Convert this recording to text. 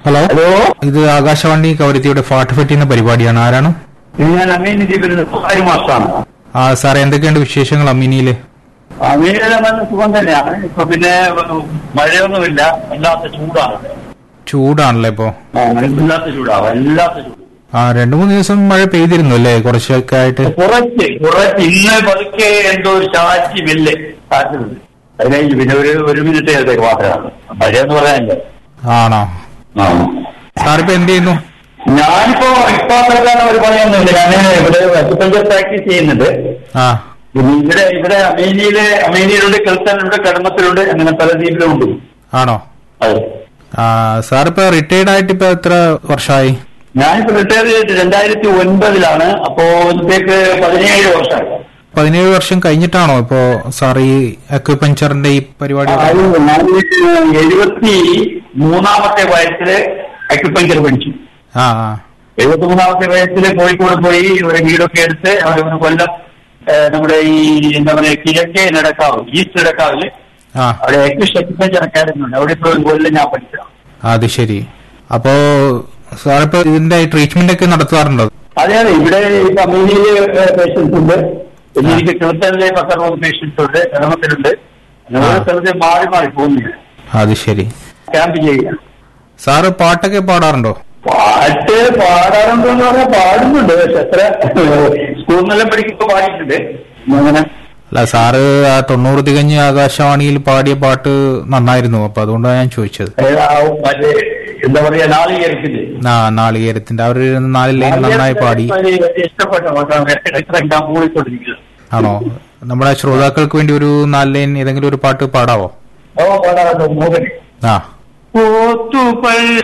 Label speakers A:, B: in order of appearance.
A: hello
B: hello
A: ഇത് ആകാശവാണി കവരത്തിയുടെ പാട്ട് പറ്റുന്ന പരിപാടിയാണ് ആരാണ്
B: ഇത് ഞാൻ അമീൻ ദ്വീപിൽ സുഹാരി മാസ്റ്ററാണ്
A: ആ സാറേ എന്തൊക്കെയുണ്ട് വിശേഷങ്ങൾ അമീനിയില്
B: അമീനിലെ നല്ല സുഖം തന്നെയാണ് ഇപ്പൊ പിന്നെ മഴയൊന്നുമില്ല വല്ലാത്ത ചൂടാണ്
A: ചൂടാണല്ലേ ഇപ്പോ
B: ആ, വല്ലാത്ത ചൂടാ വല്ലാത്ത ചൂട്
A: ആ രണ്ടു മൂന്ന് ദിവസം മഴ പെയ്തിരുന്നു അല്ലേ കുറച്ചൊക്കെ ആയിട്ട്
B: കുറച്ച് കുറച്ച് ഇന്ന് പതുക്കെ എന്തോ ഒരു ചാറ്റി വില്ല് കാറ്റുണ്ട് അത് കഴിഞ്ഞ് പിന്നെ ഒരു ഒരു മിനിറ്റ് നേരത്തേക്ക് മാത്രമാണ് മഴയെന്ന് പറയാനില്ല
A: ആണോ
B: ആ
A: സാറിപ്പോ എന്ത് ചെയ്യുന്നു
B: ഞാനിപ്പോ ഇപ്പൊ തൽക്കാലം ഒരു പണിയൊന്നുമില്ല ഞാൻ ഇവിടെ അഗ്രികൾച്ചർ പ്രാക്ടീസ് ചെയ്യുന്നുണ്ട്
A: ആ
B: പിന്നെ ഇവിടെ ഇവിടെ അമേനിയിലെ അമേനിയിലുണ്ട് കെൽത്തനുണ്ട് കടമത്തിലുണ്ട് അങ്ങനെ പല ദ്വീപിലും ഉണ്ട്
A: ആണോ
B: അതെ
A: ആ സാറിപ്പോ റിട്ടയർഡ് ആയിട്ട് ഇപ്പൊ എത്ര വർഷമായി
B: ഞാനിപ്പോ റിട്ടയർ ചെയ്തിട്ട് രണ്ടായിരത്തി ഒൻപതിലാണ് അപ്പോ ഇന്നത്തേക്ക് പതിനേഴ് വർഷമായി
A: പതിനേഴ് വർഷം കഴിഞ്ഞിട്ടാണോ ഇപ്പോ സാർ ഈ അക്യുപഞ്ചറിന്റെ ഈ പരിപാടി
B: അത് ഞാൻ എഴുപത്തി മൂന്നാമത്തെ വയസ്സില് അക്യുപഞ്ചർ പഠിച്ചു
A: ആ ആ
B: എഴുപത്തി മൂന്നാമത്തെ വയസ്സിൽ കോഴിക്കോട് പോയി ഒരു വീടൊക്കെ എടുത്ത് അവിടെ ഒരു കൊല്ലം ഏഹ്, നമ്മുടെ ഈ എന്താ പറയാ കിഴക്കേ നടക്കാവ് ഈസ്റ്റ് നടക്കാവില്
A: ആ
B: അവിടെ എക്വിഷ് അക്യുപഞ്ചർ അക്കാദമി ഉണ്ട് അവിടെ ഇപ്പോൾ ഒരു കൊല്ലം ഞാൻ പഠിച്ചതാണ്
A: അത് ശരി അപ്പോ സാറിപ്പോ ഇതിന്റെ ട്രീറ്റ്മെന്റ് ഒക്കെ നടത്താറുണ്ടോ
B: അതെ അതെ ഇവിടെ ഇപ്പൊ അമേരിക്കയിലെ പേഷ്യൻസ് ഉണ്ട് പിന്നെ എനിക്ക് കിളത്തനിലെ പത്തറുപത് പേഷ്യൻസ് ഉണ്ട് എറണത്തിലുണ്ട് അങ്ങനെ ഓരോ സ്ഥലത്ത് മാറി മാറി പോകുന്നു
A: അത് ശരി
B: ക്യാമ്പ് ചെയ്യുക
A: സാറ് പാട്ടൊക്കെ പാടാറുണ്ടോ
B: പാട്ട് പാടാറുണ്ടോ എന്ന് പറഞ്ഞാൽ പാടുന്നുണ്ട് പക്ഷെ അത്ര സ്കൂളിനെല്ലാം പഠിക്കുമ്പോ പാടിയിട്ടുണ്ട് അങ്ങനെ
A: അല്ല സാറ് ആ തൊണ്ണൂറ് തികഞ്ഞ് ആകാശവാണിയിൽ പാടിയ പാട്ട് നന്നായിരുന്നു അപ്പൊ അതുകൊണ്ടാണ് ഞാൻ ചോദിച്ചത്
B: ഏ, ആ, മറ്റേ എന്താ പറയാ നാളികേരത്തില്
A: ആ നാളികേരത്തിന്റെ അവർ നാല് ലൈൻ നന്നായി പാടി
B: ഇഷ്ടപ്പെട്ട പാട്ടാണ് എത്ര ഞാൻ കൂടിക്കൊണ്ടിരിക്കുന്നത്
A: ആണോ നമ്മുടെ ശ്രോതാക്കൾക്ക് വേണ്ടി ഒരു നാല് ലൈൻ ഏതെങ്കിലും ഒരു പാട്ട് പാടാവോ
B: ഓ പാടാറുണ്ട് മോഹൻ
A: ആ
B: പോത്തുപൽ